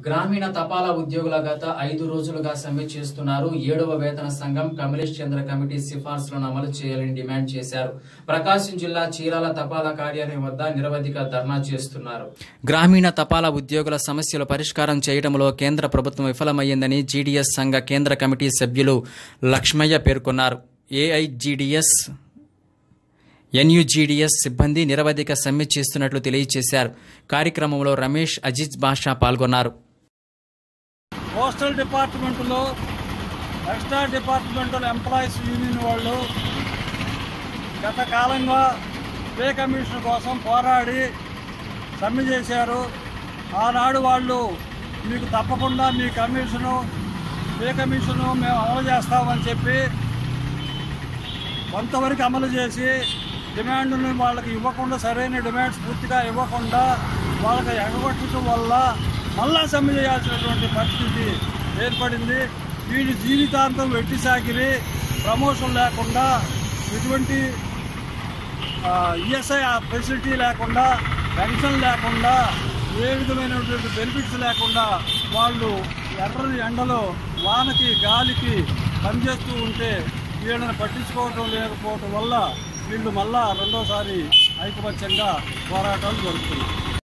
గ్రామీణ తపాలా ఉద్యోగుల గత ఐదు రోజులుగా సమ్మె చేస్తున్నారు ఏడవ వేతన సంఘం కమలేష్ చంద్ర కమిటీ సిఫార్సులను అమలు చేయాలని డిమాండ్ చేశారు ప్రకాశం జిల్లా చీరాల తపాలా కార్యాలయం వద్ద నిరవధిక ధర్నా చేస్తున్నారు గ్రామీణ తపాలా ఉద్యోగుల సమస్యలు పరిష్కారం చేయడంలో కేంద్ర ప్రభుత్వం విఫలమయ్యిందని జీడీఎస్ సంఘ కేంద్ర కమిటీ సభ్యులు లక్ష్మయ్య పేర్కొన్నారు ఏఐజీడీఎస్ ఎన్యుజీడీఎస్ సిబ్బంది నిరవధిక సమ్మె చేస్తున్నట్లు తెలియజేశారు కార్యక్రమంలో రమేష్ అజిజ్ బాషా పాల్గొన్నారు పోస్టల్ డిపార్ట్మెంట్లో ఎక్స్ట్రా డిపార్ట్మెంటల్ ఎంప్లాయీస్ యూనియన్ వాళ్ళు గత కాలంగా పే కమిషన్ కోసం పోరాడి సమ్మె చేశారు ఆనాడు వాళ్ళు మీకు తప్పకుండా మీ కమిషను పే కమిషను మేము అమలు చేస్తామని చెప్పి కొంతవరకు అమలు చేసి డిమాండ్ని వాళ్ళకి ఇవ్వకుండా సరైన డిమాండ్స్ పూర్తిగా ఇవ్వకుండా వాళ్ళకి ఎగగొట్టడం వల్ల మళ్ళా సమ్మె చేయాల్సినటువంటి పరిస్థితి ఏర్పడింది వీడి జీవితాంతం వెట్టి సాకిరి ప్రమోషన్ లేకుండా ఎటువంటి ఈఎస్ఐ ఫెసిలిటీ లేకుండా పెన్షన్ లేకుండా ఏ విధమైనటువంటి బెనిఫిట్స్ లేకుండా వాళ్ళు ఎర్రని ఎండలో వానకి గాలికి పనిచేస్తూ ఉంటే వీళ్ళని పట్టించుకోవడం లేకపోవడం వల్ల వీళ్ళు మళ్ళా రెండోసారి ఐకమత్యంగా పోరాటాలు జరుపుతున్నారు